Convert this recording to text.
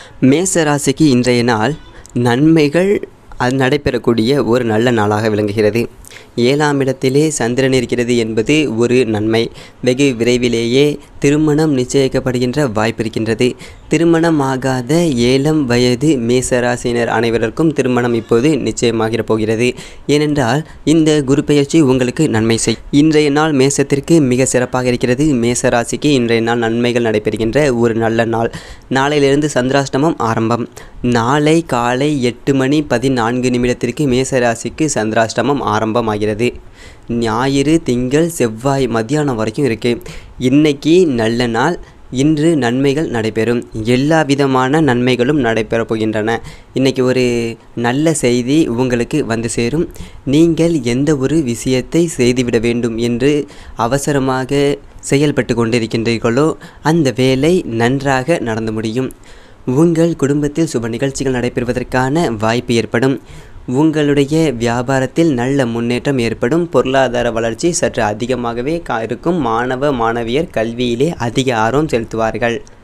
மேச ராசிக்கு இன்றைய நாள் நன்மைகள் அது நடைபெறக்கூடிய ஒரு நல்ல நாளாக விளங்குகிறது ஏழாம் இடத்திலே சந்திரன் இருக்கிறது என்பது ஒரு நன்மை வெகு விரைவிலேயே திருமணம் நிச்சயிக்கப்படுகின்ற வாய்ப்பு இருக்கின்றது திருமணம் ஆகாத ஏழம் வயது மேசராசினர் அனைவருக்கும் திருமணம் இப்போது நிச்சயமாகிற போகிறது ஏனென்றால் இந்த குரு பெயர்ச்சி உங்களுக்கு நன்மை செய் இன்றைய நாள் மேசத்திற்கு மிக சிறப்பாக இருக்கிறது மேசராசிக்கு இன்றைய நாள் நன்மைகள் நடைபெறுகின்ற ஒரு நல்ல நாள் நாளையிலிருந்து சந்திராஷ்டமம் ஆரம்பம் நாளை காலை எட்டு மணி பதினான்கு நிமிடத்திற்கு மேசராசிக்கு சந்திராஷ்டமம் ஆரம்பமாகிறது ஞாயிறு திங்கள் செவ்வாய் மத்தியானம் வரைக்கும் இருக்குது இன்னைக்கு நல்ல நாள் இன்று நன்மைகள் நடைபெறும் எல்லா விதமான நன்மைகளும் நடைபெறப் போகின்றன இன்றைக்கி ஒரு நல்ல செய்தி உங்களுக்கு வந்து சேரும் நீங்கள் எந்த ஒரு விஷயத்தை செய்துவிட வேண்டும் என்று அவசரமாக செயல்பட்டு கொண்டிருக்கின்றீர்களோ அந்த வேலை நன்றாக நடந்து முடியும் உங்கள் குடும்பத்தில் சுப நிகழ்ச்சிகள் நடைபெறுவதற்கான வாய்ப்பு ஏற்படும் உங்களுடைய வியாபாரத்தில் நல்ல முன்னேற்றம் ஏற்படும் பொருளாதார வளர்ச்சி சற்று அதிகமாகவே கா- இருக்கும் மாணவ மாணவியர் கல்வியிலே அதிக ஆர்வம் செலுத்துவார்கள்